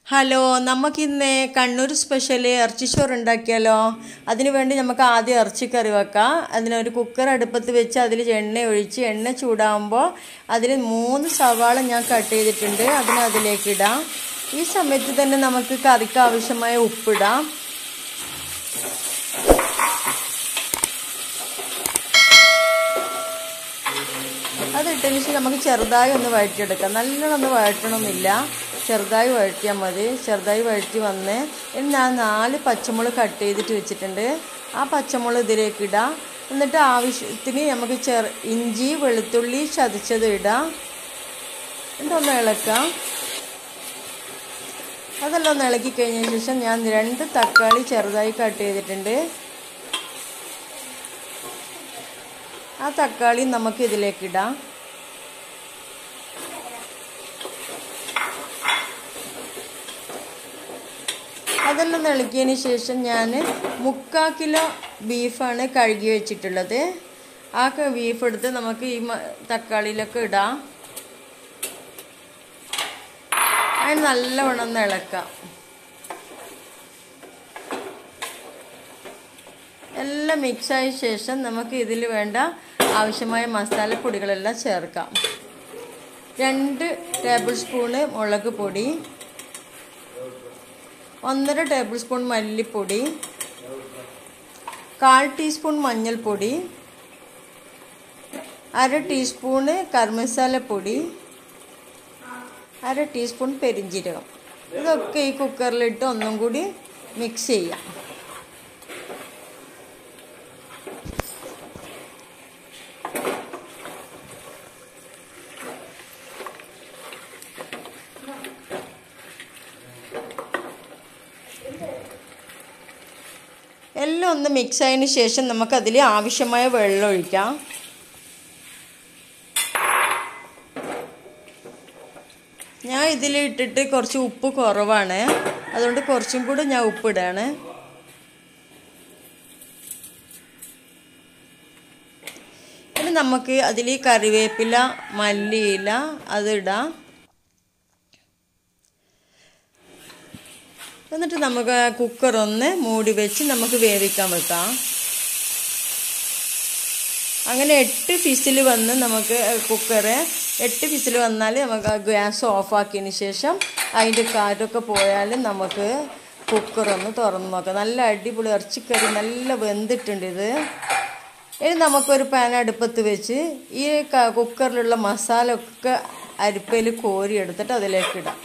hello നമുക്കിന്ന് Kannur special ഇറച്ചിച്ചോറ് ഉണ്ടാക്കിയാലോ അതിന് വേണ്ടി നമുക്ക് ആദ്യം ഇറച്ചിക്കറി വെക്കാം അതിനൊരു കുക്കർ അടുപ്പത്ത് വെച്ച് അതിൽ എണ്ണ ഒഴിച്ച് എണ്ണ ചൂടാകുമ്പോൾ അതിൽ മൂന്ന് സവാള ഞാൻ കട്ട് ചെയ്തിട്ടുണ്ട് അതിന് അതിലേക്ക് ഇടാം ഈ സമയത്ത് തന്നെ നമുക്ക് കറിക്ക് ആവശ്യമായ ഉപ്പിടാം അതിട്ടതിന് ശേഷം നമുക്ക് ചെറുതായി ഒന്ന് വഴറ്റിയെടുക്കാം നല്ലോണം ഒന്ന് വഴറ്റണമെന്നില്ല ചെറുതായി വഴറ്റിയാൽ മതി ചെറുതായി വഴറ്റി വന്ന് ഇനി ഞാൻ നാല് പച്ചമുളക് കട്ട് ചെയ്തിട്ട് വെച്ചിട്ടുണ്ട് ആ പച്ചമുളക് ഇതിലേക്ക് ഇടാം എന്നിട്ട് ആവശ്യത്തിന് നമുക്ക് ചെറു ഇഞ്ചി വെളുത്തുള്ളി ചതച്ചത് ഇടാം എന്നിട്ടൊന്ന് ഇളക്കാം അതെല്ലാം ഒന്ന് ഇളക്കി കഴിഞ്ഞ ശേഷം ഞാൻ രണ്ട് തക്കാളി ചെറുതായി കട്ട് ചെയ്തിട്ടുണ്ട് ആ തക്കാളി നമുക്ക് ഇതിലേക്ക് ഇടാം അതെല്ലാം ഇളക്കിയതിന് ശേഷം ഞാൻ മുക്കാൽ കിലോ ബീഫാണ് കഴുകി വെച്ചിട്ടുള്ളത് ആ ബീഫ് എടുത്ത് നമുക്ക് ഈ തക്കാളിയിലൊക്കെ ഇടാം അതിന് നല്ലവണ്ണം ഒന്ന് ഇളക്കാം എല്ലാം മിക്സായ ശേഷം നമുക്ക് ഇതിൽ വേണ്ട ആവശ്യമായ മസാലപ്പൊടികളെല്ലാം ചേർക്കാം രണ്ട് ടേബിൾ സ്പൂണ് മുളക് പൊടി ഒന്നര ടേബിൾ സ്പൂൺ മല്ലിപ്പൊടി കാൽ ടീസ്പൂൺ മഞ്ഞൾപ്പൊടി അര ടീസ്പൂണ് കർമസാലപ്പൊടി അര ടീസ്പൂൺ പെരിഞ്ജീരകം ഇതൊക്കെ ഈ കുക്കറിലിട്ട് ഒന്നും കൂടി മിക്സ് ചെയ്യാം എല്ലാം ഒന്ന് മിക്സ് ആയതിന് ശേഷം നമുക്കതിൽ ആവശ്യമായ വെള്ളം ഒഴിക്കാം ഞാൻ ഇതിൽ ഇട്ടിട്ട് കുറച്ച് ഉപ്പ് കുറവാണ് അതുകൊണ്ട് കുറച്ചും കൂടി ഞാൻ ഉപ്പിടാണ് ഇനി നമുക്ക് അതിൽ കറിവേപ്പില മല്ലിയില അതിടാം എന്നിട്ട് നമുക്ക് കുക്കർ ഒന്ന് മൂടി വെച്ച് നമുക്ക് വേവിക്കാൻ വെക്കാം അങ്ങനെ എട്ട് ഫിസിൽ വന്ന് നമുക്ക് കുക്കറ് എട്ട് ഫിസിൽ വന്നാൽ നമുക്ക് ഗ്യാസ് ഓഫാക്കിയതിന് ശേഷം അതിൻ്റെ കാറ്റൊക്കെ പോയാൽ നമുക്ക് കുക്കറൊന്ന് തുറന്ന് നോക്കാം നല്ല അടിപൊളി ഇറച്ചിക്കറി നല്ല വെന്തിട്ടുണ്ട് ഇത് ഇനി നമുക്കൊരു പാൻ അടുപ്പത്ത് വെച്ച് ഈ കുക്കറിലുള്ള മസാല ഒക്കെ അരിപ്പയിൽ കോരി എടുത്തിട്ട് അതിലേക്ക് ഇടാം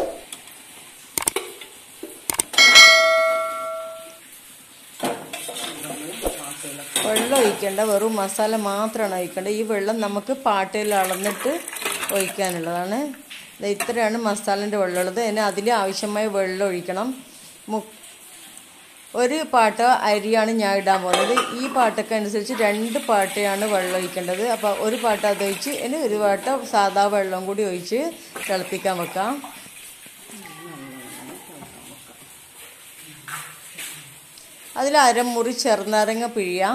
വെള്ളം ഒഴിക്കേണ്ട വെറും മസാല മാത്രമാണ് ഒഴിക്കേണ്ടത് ഈ വെള്ളം നമുക്ക് പാട്ടയിൽ അളന്നിട്ട് ഒഴിക്കാനുള്ളതാണ് ഇത്രയാണ് മസാലേൻ്റെ വെള്ളമുള്ളത് അതിന് അതിൽ ആവശ്യമായ വെള്ളം ഒഴിക്കണം മു ഒരു പാട്ട അരിയാണ് ഞാൻ ഇടാൻ പോകുന്നത് ഈ പാട്ടൊക്കെ അനുസരിച്ച് രണ്ട് പാട്ടയാണ് വെള്ളം ഒഴിക്കേണ്ടത് അപ്പോൾ ഒരു പാട്ട അതൊഴിച്ച് ഇനി ഒരു പാട്ട സാധാ വെള്ളം കൂടി ഒഴിച്ച് തിളപ്പിക്കാൻ വെക്കാം അതിൽ അരമുറി ചെറുനാരങ്ങ പിഴിയാം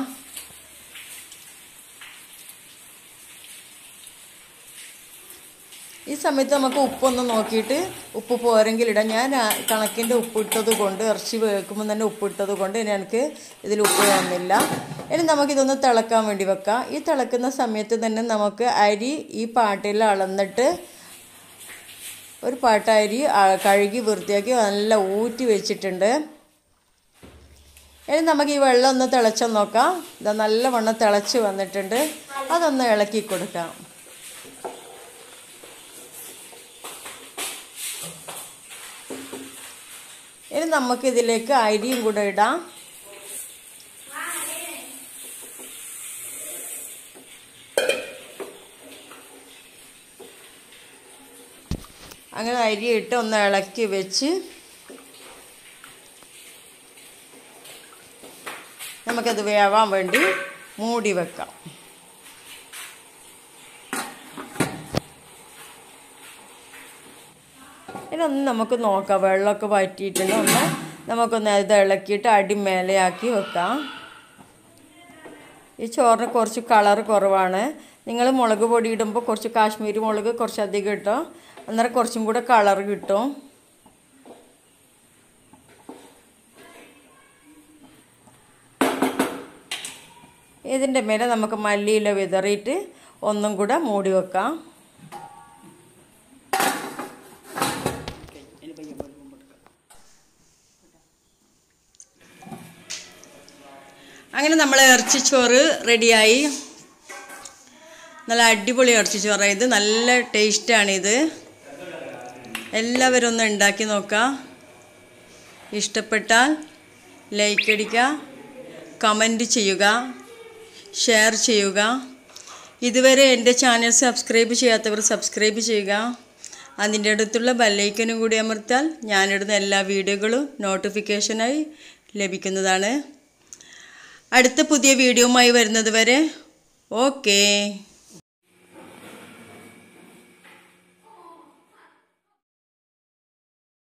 ഈ സമയത്ത് നമുക്ക് ഉപ്പൊന്ന് നോക്കിയിട്ട് ഉപ്പ് പോരെങ്കിൽ ഇടാം ഞാൻ കണക്കിൻ്റെ ഉപ്പിട്ടത് കൊണ്ട് ഇറച്ചി വേക്കുമ്പോൾ തന്നെ ഉപ്പിട്ടത് കൊണ്ട് ഇനി എനിക്ക് ഇതിൽ ഉപ്പ് വന്നില്ല ഇനി നമുക്കിതൊന്ന് തിളക്കാൻ വേണ്ടി വെക്കാം ഈ തിളക്കുന്ന സമയത്ത് തന്നെ നമുക്ക് അരി ഈ പാട്ടിൽ അളന്നിട്ട് ഒരു പാട്ട അരി കഴുകി വൃത്തിയാക്കി നല്ല ഊറ്റി വെച്ചിട്ടുണ്ട് ഇനി നമുക്ക് ഈ വെള്ളം ഒന്ന് തിളച്ച് നോക്കാം ഇത് നല്ലവണ്ണം തിളച്ച് വന്നിട്ടുണ്ട് അതൊന്ന് ഇളക്കി കൊടുക്കാം ഇനി നമുക്കിതിലേക്ക് അരിയും കൂടെ ഇടാം അങ്ങനെ അരി ഇട്ട് ഒന്ന് ഇളക്കി വെച്ച് നമുക്കത് വേവാൻ വേണ്ടി മൂടി വെക്കാം ഇതൊന്ന് നമുക്ക് നോക്കാം വെള്ളമൊക്കെ വറ്റിയിട്ടുണ്ട് ഒന്ന് നമുക്കൊന്ന് ഇത് ഇളക്കിയിട്ട് അടി മേലെയാക്കി വെക്കാം ഈ ചോറിന് കുറച്ച് കളർ കുറവാണ് നിങ്ങൾ മുളക് പൊടി ഇടുമ്പോൾ കുറച്ച് കാശ്മീരി മുളക് കുറച്ച് അധികം ഇട്ടോ അന്നേരം കുറച്ചും കൂടെ കളർ കിട്ടും ഇതിൻ്റെ മേലെ നമുക്ക് മല്ലിയില വിതറിയിട്ട് ഒന്നും കൂടെ മൂടി വെക്കാം അങ്ങനെ നമ്മൾ ഇറച്ചിച്ചോറ് റെഡിയായി നല്ല അടിപൊളി ഇറച്ചിച്ചോറാണ് ഇത് നല്ല ടേസ്റ്റാണിത് എല്ലാവരും ഒന്ന് ഉണ്ടാക്കി നോക്കാം ഇഷ്ടപ്പെട്ടാൽ ലൈക്ക് അടിക്കുക കമൻറ്റ് ചെയ്യുക ഷെയർ ചെയ്യുക ഇതുവരെ എൻ്റെ ചാനൽ സബ്സ്ക്രൈബ് ചെയ്യാത്തവർ സബ്സ്ക്രൈബ് ചെയ്യുക അതിൻ്റെ അടുത്തുള്ള ബെല്ലൈക്കനും കൂടി അമർത്താൽ ഞാനിടുന്ന എല്ലാ വീഡിയോകളും നോട്ടിഫിക്കേഷനായി ലഭിക്കുന്നതാണ് അടുത്ത പുതിയ വീഡിയോയുമായി വരുന്നത് വരെ ഓക്കേ